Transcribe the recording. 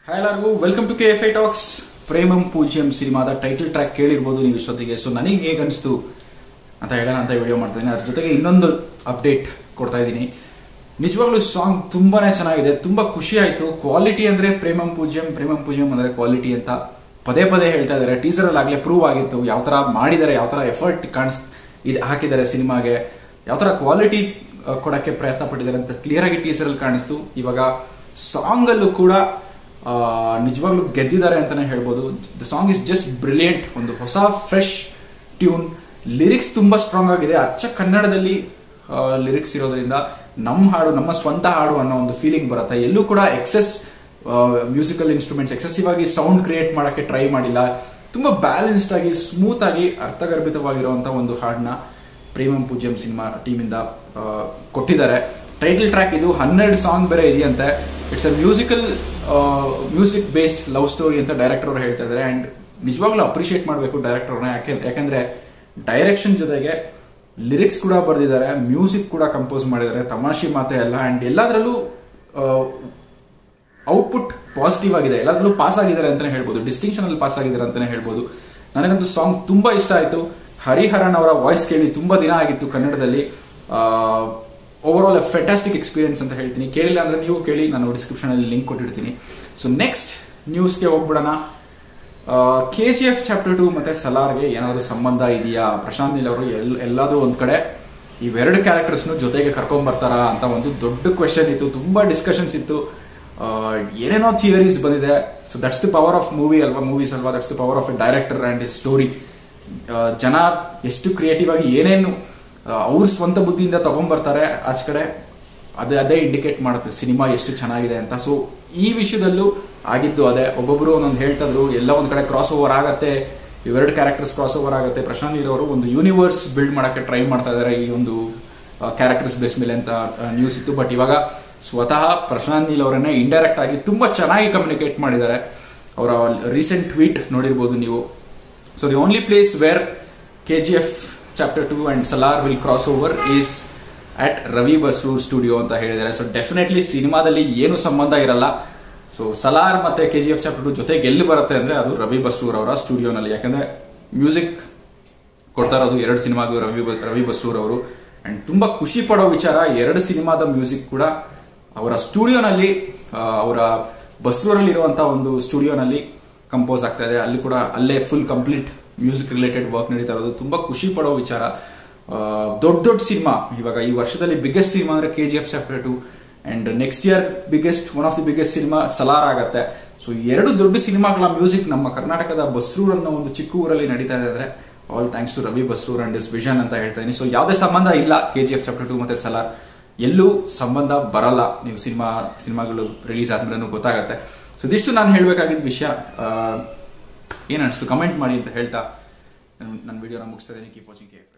hi ಎಲ್ಲರಿಗೂ welcome to K F I talks Premam Poojyam ಸಿನಿಮಾದ title track ಕೇಳಿರ್ಬೋದು ನೀವು ಇಷ್ಟೊತ್ತಿಗೆ ಸೊ ನನಗೆ ಹೇಗೆ ಅನಿಸ್ತು ಅಂತ ಹೇಳೋಣ ಅಂತ ವಿಡಿಯೋ ಮಾಡ್ತಿದ್ದೀನಿ ಅದ್ರ ಜೊತೆಗೆ ಇನ್ನೊಂದು ಅಪ್ಡೇಟ್ ಕೊಡ್ತಾ ಇದ್ದೀನಿ ನಿಜವಾಗ್ಲೂ ಸಾಂಗ್ ತುಂಬಾನೇ ಚೆನ್ನಾಗಿದೆ ತುಂಬ ಖುಷಿ ಆಯಿತು ಕ್ವಾಲಿಟಿ ಅಂದರೆ ಪ್ರೇಮಂ ಪೂಜ್ಯಂ ಪ್ರೇಮಂ ಪೂಜ್ಯಂ ಅಂದರೆ ಕ್ವಾಲಿಟಿ ಅಂತ ಪದೇ ಪದೇ ಹೇಳ್ತಾ ಇದ್ದಾರೆ ಟೀಸರಲ್ಲಿ ಆಗಲೇ ಪ್ರೂವ್ ಆಗಿತ್ತು ಯಾವ ಥರ ಮಾಡಿದ್ದಾರೆ ಯಾವ ಥರ ಎಫರ್ಟ್ ಕಾಣಿಸ್ ಇದು ಹಾಕಿದ್ದಾರೆ ಸಿನಿಮಾಗೆ ಯಾವ ಥರ ಕ್ವಾಲಿಟಿ ಕೊಡೋಕ್ಕೆ ಪ್ರಯತ್ನ ಪಟ್ಟಿದ್ದಾರೆ ಅಂತ ಕ್ಲಿಯರ್ ಆಗಿ ಟೀಸರಲ್ಲಿ ಕಾಣಿಸ್ತು ಇವಾಗ ಸಾಂಗಲ್ಲೂ ಕೂಡ ಆ, ನಿಜವಾಗ್ಲೂ ಗೆದ್ದಿದ್ದಾರೆ ಅಂತಾನೆ ಹೇಳ್ಬೋದು the song is just brilliant ಒಂದು ಹೊಸ ಫ್ರೆಶ್ ಟ್ಯೂನ್ ಲಿರಿಕ್ಸ್ ತುಂಬಾ ಸ್ಟ್ರಾಂಗ್ ಆಗಿದೆ ಅಚ್ಚ ಕನ್ನಡದಲ್ಲಿ ಲಿರಿಕ್ಸ್ ಇರೋದ್ರಿಂದ ನಮ್ಮ ಹಾಡು ನಮ್ಮ ಸ್ವಂತ ಹಾಡು ಅನ್ನೋ ಒಂದು ಫೀಲಿಂಗ್ ಬರುತ್ತೆ ಎಲ್ಲೂ ಕೂಡ ಎಕ್ಸೆಸ್ ಮ್ಯೂಸಿಕಲ್ ಇನ್ಸ್ಟ್ರೂಮೆಂಟ್ಸ್ ಎಕ್ಸೆಸಿವ್ ಆಗಿ ಸೌಂಡ್ ಕ್ರಿಯೇಟ್ ಮಾಡೋಕ್ಕೆ ಟ್ರೈ ಮಾಡಿಲ್ಲ ತುಂಬಾ ಬ್ಯಾಲೆನ್ಸ್ಡ್ ಆಗಿ ಸ್ಮೂತ್ ಆಗಿ ಅರ್ಥಗರ್ಭಿತವಾಗಿರುವಂತ ಒಂದು ಹಾಡನ್ನ ಪ್ರೇಮಂ ಪೂಜ್ಯಂ ಸಿನಿಮಾ ಟೀಮಿಂದ ಕೊಟ್ಟಿದ್ದಾರೆ ಟೈಟಲ್ ಟ್ರ್ಯಾಕ್ ಇದು ಹನ್ನೆರಡು ಸಾಂಗ್ ಬೇರೆ ಇದೆಯಂತೆ it's a musical music based love story ಅಂತ ಡೈರೆಕ್ಟರ್ ಅವರು ಹೇಳ್ತಾ ಇದ್ದಾರೆ ಅಂಡ್ ನಿಜವಾಗ್ಲೂ ಅಪ್ರಿಷಿಯೇಟ್ ಮಾಡಬೇಕು ಡೈರೆಕ್ಟರ್ ಅವ್ರನ್ನ ಯಾಕೆ ಯಾಕಂದ್ರೆ ಡೈರೆಕ್ಷನ್ ಜೊತೆಗೆ ಲಿರಿಕ್ಸ್ ಕೂಡ ಬರೆದಿದ್ದಾರೆ ಮ್ಯೂಸಿಕ್ ಕೂಡ ಕಂಪೋಸ್ ಮಾಡಿದ್ದಾರೆ ತಮಾಷೆ ಮಾತೆ ಎಲ್ಲ ಅಂಡ್ ಎಲ್ಲದರಲ್ಲೂ ಔಟ್ಪುಟ್ ಪಾಸಿಟಿವ್ ಆಗಿದೆ ಎಲ್ಲದರಲ್ಲೂ ಪಾಸ್ ಆಗಿದ್ದಾರೆ ಅಂತಾನೆ ಹೇಳ್ಬೋದು ಡಿಸ್ಟಿಂಕ್ಷನ್ ಅಲ್ಲಿ ಪಾಸ್ ಆಗಿದ್ದಾರೆ ಅಂತಾನೆ ಹೇಳ್ಬೋದು ನನಗಂತೂ ಸಾಂಗ್ ತುಂಬಾ ಇಷ್ಟ ಆಯ್ತು ಹರಿಹರನ್ ಅವರ ವಾಯ್ಸ್ ಕೇಳಿ ತುಂಬಾ ದಿನ ಆಗಿತ್ತು ಕನ್ನಡದಲ್ಲಿ ಓವರ್ ಆಲ್ ಫೆಂಟಾಸ್ಟಿಕ್ ಎಕ್ಸ್ಪೀರಿಯನ್ಸ್ ಅಂತ ಹೇಳ್ತೀನಿ ಕೇಳಿಲ್ಲ ಅಂದ್ರೆ ನೀವು ಕೇಳಿ ನಾನು ಡಿಸ್ಕ್ರಿಪ್ಷನ್ ಅಲ್ಲಿ ಲಿಂಕ್ ಕೊಟ್ಟಿರ್ತೀನಿ ಸೊ ನೆಕ್ಸ್ಟ್ ನ್ಯೂಸ್ಗೆ ಹೋಗ್ಬಿಡೋಣ K G F chapter two ಮತ್ತೆ ಸಲಾರ್ಗೆ ಏನಾದರೂ ಸಂಬಂಧ ಇದೆಯಾ ಪ್ರಶಾಂತ್ ನೀಲ್ ಅವರು ಎಲ್ ಎಲ್ಲಾದರೂ ಒಂದು ಕಡೆ ಇವೆರಡು ಕ್ಯಾರೆಕ್ಟರ್ಸ್ನು ಜೊತೆಗೆ ಕರ್ಕೊಂಡ್ ಬರ್ತಾರಾ ಅಂತ ಒಂದು ದೊಡ್ಡ ಕ್ವೆಶನ್ ಇತ್ತು ತುಂಬಾ ಡಿಸ್ಕಷನ್ಸ್ ಇತ್ತು ಆ, ಏನೇನೋ ಥಿಯರೀಸ್ ಬಂದಿದೆ so that's the power of movie ಅಲ್ವಾ ಮೂವೀಸ್ ಅಲ್ವಾ that's the power of a director and his story ಜನ ಎಷ್ಟು ಕ್ರಿಯೇಟಿವ್ ಆಗಿ ಏನೇನು ಅವ್ರ ಸ್ವಂತ ಬುದ್ಧಿಯಿಂದ ತಗೊಂಡ್ಬರ್ತಾರೆ ಆಚ ಕಡೆ ಅದೇ ಅದೇ ಇಂಡಿಕೇಟ್ ಮಾಡುತ್ತೆ ಸಿನಿಮಾ ಎಷ್ಟು ಚೆನ್ನಾಗಿದೆ ಅಂತ ಸೊ ಈ ವಿಷಯದಲ್ಲೂ ಆಗಿದ್ದು ಅದೇ ಒಬ್ಬೊಬ್ರು ಒಂದೊಂದು ಹೇಳ್ತಿದ್ರು ಎಲ್ಲ ಒಂದ್ ಕಡೆ ಕ್ರಾಸ್ ಓವರ್ ಆಗತ್ತೆ ಇವೆರಡು ಕ್ಯಾರೆಕ್ಟರ್ಸ್ ಕ್ರಾಸ್ ಓವರ್ ಆಗುತ್ತೆ ಪ್ರಶಾಂತ್ ನೀಲ್ ಅವರು ಒಂದು ಯೂನಿವರ್ಸ್ ಬಿಲ್ಡ್ ಮಾಡಕ್ಕೆ ಟ್ರೈ ಮಾಡ್ತಾ ಇದ್ದಾರೆ ಈ ಒಂದು ಕ್ಯಾರೆಕ್ಟರ್ಸ್ ಬೇಸ್ ಮೇಲೆ ಅಂತ ನ್ಯೂಸ್ ಇತ್ತು ಬಟ್ ಇವಾಗ ಸ್ವತಃ ಪ್ರಶಾಂತ್ ನೀಲ್ ಅವರನ್ನೇ ಇಂಡೈರೆಕ್ಟ್ ಆಗಿ ತುಂಬಾ ಚೆನ್ನಾಗಿ ಕಮ್ಯುನಿಕೇಟ್ ಮಾಡಿದ್ದಾರೆ ಅವರ ರೀಸೆಂಟ್ ಟ್ವೀಟ್ ನೋಡಿರ್ಬೋದು ನೀವು so the only place where K G F chapter two and Salaar will cross over is at Ravi Basrur studio ಅಂತ ಹೇಳಿದ್ದಾರೆ ಸೊ ಡೆಫಿನೆಟ್ಲಿ ಸಿನಿಮಾದಲ್ಲಿ ಏನು ಸಂಬಂಧ ಇರಲ್ಲ ಸೊ ಸಲಾರ್ ಮತ್ತೆ K G F chapter two ಜೊತೆಗೆ ಎಲ್ಲಿ ಬರುತ್ತೆ ಅಂದ್ರೆ ಅದು ರವಿ ಬಸ್ರೂರ್ ಅವರ ಸ್ಟುಡಿಯೋನಲ್ಲಿ ಯಾಕಂದ್ರೆ ಮ್ಯೂಸಿಕ್ ಕೊಡ್ತಾ ಇರೋದು ಎರಡು ಸಿನಿಮಾಗೂ ರವಿ ಬ- ರವಿ ಬಸ್ರೂರ್ ಅವರು ಅಂಡ್ ತುಂಬಾ ಖುಷಿ ಪಡೋ ವಿಚಾರ ಎರಡು ಸಿನಿಮಾದ ಮ್ಯೂಸಿಕ್ ಕೂಡ ಅವರ ಸ್ಟುಡಿಯೋನಲ್ಲಿ ಅವರ ಬಸ್ರೂರಲ್ಲಿ ಇರುವಂತಹ ಒಂದು ಸ್ಟುಡಿಯೋನಲ್ಲಿ ಕಂಪೋಸ್ ಆಗ್ತಾ ಇದೆ ಅಲ್ಲಿ ಕೂಡ ಅಲ್ಲೇ full complete music related work ನಡೀತಾ ಇರೋದು ತುಂಬಾ ಖುಷಿ ಪಡೋ ವಿಚಾರ ಆ, ದೊಡ್ಡ ದೊಡ್ಡ ಸಿನಿಮಾ ಇವಾಗ ಈ ವರ್ಷದಲ್ಲಿ ಬಿಗ್ಗೆಸ್ಟ್ ಸಿನಿಮಾ ಅಂದ್ರೆ K G F chapter two and next year biggest one of the biggest cinema Salaar ಆಗತ್ತೆ ಸೊ ಎರಡು ದೊಡ್ಡ ಸಿನಿಮಾಗಳ ಮ್ಯೂಸಿಕ್ ನಮ್ಮ ಕರ್ನಾಟಕದ ಬಸ್ರೂರ್ ಅನ್ನೋ ಒಂದು ಚಿಕ್ಕ ಊರಲ್ಲಿ ನಡೀತಾ ಇದೆ ಅಂದ್ರೆ all thanks to Ravi Basrur and his vision ಅಂತ ಹೇಳ್ತಾ ಇದೀನಿ ಸೊ ಯಾವುದೇ ಸಂಬಂಧ ಇಲ್ಲ K G F chapter two ಮತ್ತೆ ಸಲಾರ್ ಎಲ್ಲೂ ಸಂಬಂಧ ಬರಲ್ಲ ನೀವು ಸಿನಿಮಾ ಸಿನಿಮಾಗಳು ರಿಲೀಸ್ ಆದ್ಮೇಲೆ ಗೊತ್ತಾಗತ್ತೆ ಸೊ ಇದಿಷ್ಟು ನಾನು ಹೇಳಬೇಕಾಗಿದ್ದ ವಿಷಯ ಆ, ಏನ್ ಅನಿಸ್ತು ಕಮೆಂಟ್ ಮಾಡಿ ಅಂತ ಹೇಳ್ತಾ ನನ್ನ ವಿಡಿಯೋನ ಮುಗಿಸ್ತಾ ಇದ್ದೀನಿ ಕೀಪ್ ವಾಚಿಂಗ್ ಕೆ